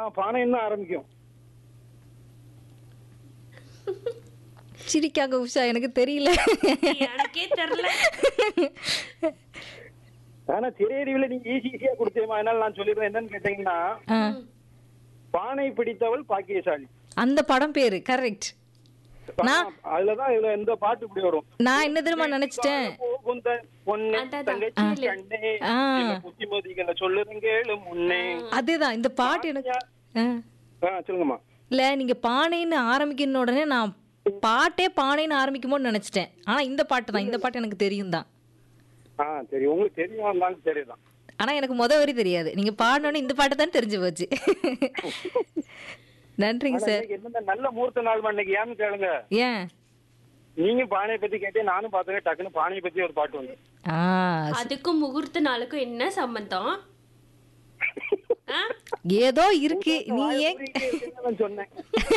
பானைன்னு தான் ஆரம்பிக்கும் சிரிக்காங்க உஷா எனக்கு தெரியல எனக்கே தெரியல ஆனா திரையறிவுல நீங்க ஈஸி ஈஸியா கொடுத்தேமா அதனால நான் சொல்லிடுறேன் என்னன்னு கேட்டீங்கன்னா ஆ, பானை பிடித்தவள் பாக்கியசாலி அந்த படம் பேரு கரெக்ட் நான் அதுலதான் இதுல இந்த பாட்டு இப்படி வரும் நான் என்ன தெரியுமா நினைச்சிட்டேன் போகுந்த பொண்ணு அதான், தங்கச்சி கண்ணே ஆ. சில புத்திமதிகளை சொல்லுறேன் கேளு முன்னே அதேதான் இந்த பாட்டு எனக்கு ஆ. ஆ, சொல்லுங்கம்மா இல்ல நீங்க பானைன்னு ஆரம்பிக்கணும் உடனே நான் பாட்டே பானைன்னு ஆரம்பிக்குமோன்னு நினைச்சிட்டேன் ஆனா இந்த பாட்டு தான் இந்த பாட்டு எனக்கு தெரியும் தான் ஆ சரி உங்களுக்கு தெரியும் இருந்தாலும் சரிதான் ஆனா எனக்கு முத வரி தெரியாது நீங்க பாடினோடனே இந்த பாட்டு தான் தெரிஞ்சு போச்சு நன்றிங்க ஆனா சார் இன்னைக்கு என்னென்ன நல்ல முகூர்த்த நாள் அன்னைக்கு ஏன்னு கேளுங்க ஏன் நீங்க பானையை பத்தி கேட்டே நானும் பார்த்தேன் டக்குன்னு பானையை பத்தி ஒரு பாட்டு வந்து ஆ அதுக்கும் முகூர்த்த நாளுக்கும் என்ன சம்பந்தம் ஆ? ஏதோ இருக்கு நீ ஏன் நான் சொன்னேன்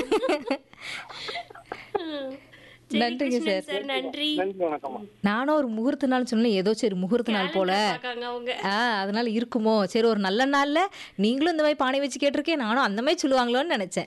சரி, நன்றிங்க கிருஷ்ணன் சார் நன்றி நன்றி வணக்கம்மா நானும் ஒரு முகூர்த்த நாள் சொன்னேன் ஏதோ சரி முகூர்த்த நாள் போல பார்க்காங்க அவங்க ஆ அதனால இருக்குமோ சரி ஒரு நல்ல நாள்ல நீங்களும் இந்த மாதிரி பானை வச்சு கேட்டிருக்கேன் நானும் அந்த மாதிரி சொல்லுவாங்களோன்னு நினைச்சேன்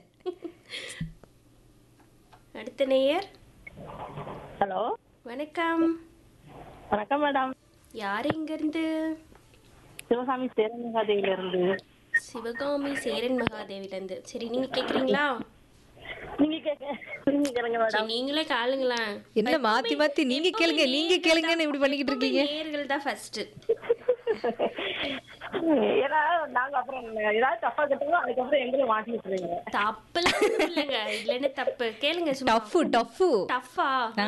அடுத்த நேயர் ஹலோ வணக்கம் வணக்கம் மேடம் யார் இங்க இருந்து சிவகாமி சேரன்மகாதேவில இருந்து சிவகாமி சேரன் மகாதேவில இருந்து சரி நீங்க கேக்குறீங்களா நீங்க கேட்க நீங்க கேளுங்க மேடம் சரி, நீங்களே காலுங்களேன் என்ன மாத்தி மாத்தி நீங்க கேளுங்க நீங்க கேளுங்கன்னு இப்படி பண்ணிக்கிட்டு இருக்கீங்க நேர்கள் தான் ஃபர்ஸ்ட் ஏன்னா நாங்க அப்புறம் ஏதாவது தப்பா கட்டுவோம் அதுக்கப்புறம் எங்களும் மாட்டி விட்டுருவீங்க தப்புலாம் ஒண்ணும் இல்லைங்க இதுல என்ன தப்பு கேளுங்க சும்மா டஃப்பு டஃப்பு டஃபா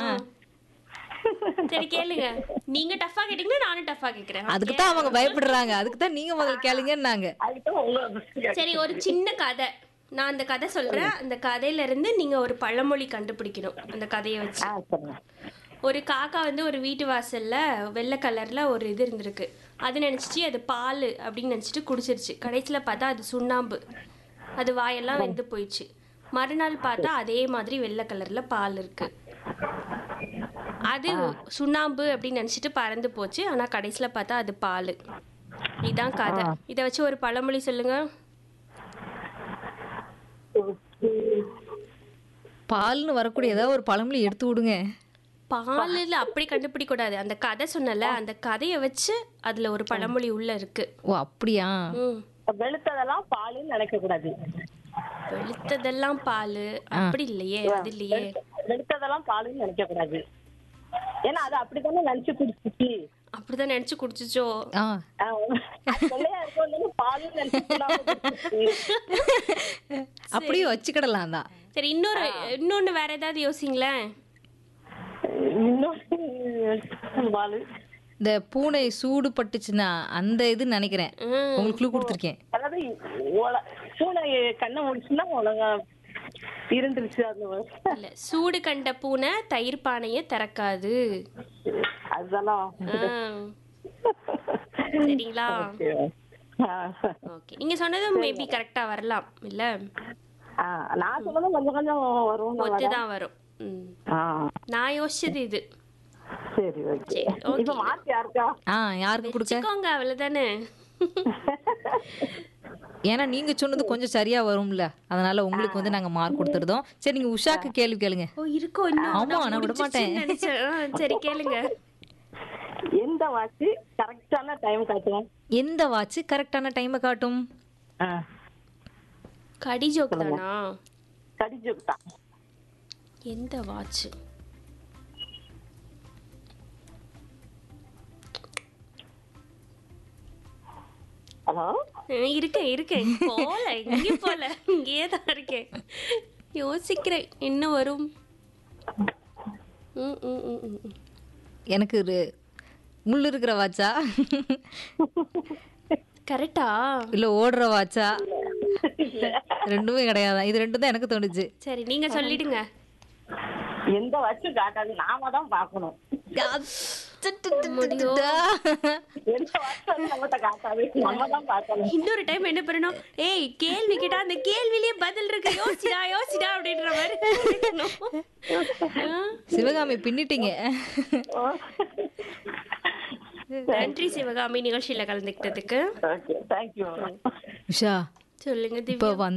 சரி கேளுங்க நீங்க டஃபா கேட்டீங்கன்னா நானும் டஃபா கேக்குறேன் அதுக்கு தான் அவங்க பயப்படுறாங்க அதுக்கு தான் நீங்க முதல்ல கேளுங்கன்னாங்க அதுக்கு உங்களை சரி ஒரு சின்ன கதை நான் அந்த கதை சொல்றேன் அந்த கதையில இருந்து நீங்க ஒரு பழமொழி கண்டுபிடிக்கணும் அந்த கதையை வச்சு ஆ சொல்லுங்க ஒரு காக்கா வந்து ஒரு வீட்டு வாசல்ல வெள்ளை கலர்ல ஒரு இது இருந்திருக்கு அது நினைச்சிச்சு அது பால் அப்படின்னு நினைச்சிட்டு குடிச்சிருச்சு கடைசியில பார்த்தா அது சுண்ணாம்பு அது வாயெல்லாம் வெந்து போயிடுச்சு மறுநாள் பார்த்தா அதே மாதிரி வெள்ளை கலர்ல பால் இருக்கு அது சுண்ணாம்பு அப்படின்னு நினைச்சிட்டு பறந்து போச்சு ஆனா கடைசியில பார்த்தா அது பால் இதான் கதை இதை வச்சு ஒரு பழமொழி சொல்லுங்க பால்னு வரக்கூடிய ஏதாவது ஒரு பழமொழி எடுத்து விடுங்க பாலில் அப்படி கண்டுபிடிக்க கூடாது அந்த கதை சொன்னல அந்த கதையை வச்சு அதுல ஒரு பழமொழி உள்ள இருக்கு ஓ அப்படியா ம் வெளுத்ததெல்லாம் பாலுன்னு நினைக்க கூடாது வெளுத்ததெல்லாம் பால் அப்படி இல்லையே அது இல்லையே வெளுத்ததெல்லாம் பாலுன்னு நினைக்க கூடாது ஏன்னா அது அப்படித்தானே நினைச்சு குடிச்சிச்சு அப்படிதான் நினைச்சு குடிச்சிச்சோ ஆ ஆ, அது வெள்ளையா இருக்கும் பாலுன்னு நினைச்சு குடிக்காம குடிச்சிச்சு. அப்படியே வச்சுக்கிடலாம் தான் சரி இன்னொரு இன்னொன்னு வேற ஏதாவது யோசிங்களேன் இன்னொரு பாலு இந்த பூனை சூடு பட்டுச்சுன்னா அந்த இது நினைக்கிறேன் ம். உங்களுக்கு clue கொடுத்துருக்கேன் அதாவது உல- பூனை கண்ணை முடிச்சுன்னா ஒழுங்கா இருந்துருச்சு அந்த மாதிரி. இல்ல சூடு கண்ட பூனை தயிர் பானையை திறக்காது அதெல்லாம் ஆ. சரிங்களா ஆ. ஓகே நீங்க சொன்னதும் மேபி கரெக்டா வரலாம் இல்ல ஆ, நான் சொன்னதும் கொஞ்சம் கொஞ்சம் வரும் ஒத்துதான் வரும் ம். ஆ, நான் யோசிச்சது இது சரி ஓகே சரி, okay. இப்ப மாத்தி யாருக்கா ஆ யாருக்கு கொடுக்க வச்சுக்கோங்க அவ்வளவுதானே ஏன்னா நீங்க சொன்னது கொஞ்சம் சரியா வரும்ல அதனால உங்களுக்கு வந்து நாங்க மார்க் கொடுத்துருதோம் சரி நீங்க உஷாக்கு கேள்வி கேளுங்க ஓ இருக்கோ இன்னும் ஆமா, நான் விட மாட்டேன். முடிச்சிருச்சுன்னு நினைச்சேன். ஆ, சரி கேளுங்க எந்த வாட்ச் கரெக்டான டைம் காட்டுவோம் எந்த வாட்ச் கரெக்டான டைமை காட்டும் கடி ஜோக் தானா கடிஜோக் தான் எந்த வாட்ச் ஹலோ இருக்கேன் இருக்கேன் போல எங்கேயும் போல இங்கேயே தான் இருக்கேன் யோசிக்கிறேன் என்ன வரும் ம், ம், ம், ம், ம். எனக்கு ஒரு முள் இருக்கிற வாட்சா கரெக்டா இல்ல ஓடுற வாட்சா ரெண்டுமே கிடையாதான் இது ரெண்டும் தான் எனக்கு தோணுச்சு சரி நீங்க சொல்லிடுங்க எந்த வாட்சும் காட்டாது நாம தான் பார்க்கணும் எந்த வாட்ச் வந்து நம்மகிட்ட காட்டாது நம்ம தான் பார்க்கணும் இன்னொரு டைம் என்ன பண்ணணும் ஏய் கேள்வி கேட்டா அந்த கேள்வியிலேயே பதில் இருக்கு யோசிடா யோசிடா அப்படின்ற மாதிரி கேட்கணும். ஆ, சிவகாமி பின்னிட்டீங்க நன்றி சிவகாமி நிகழ்ச்சியில கலந்துக்கிட்டதுக்கு ஓகே தேங்க்யூ உஷா சொல்லுங்க இப்போ திவ்யா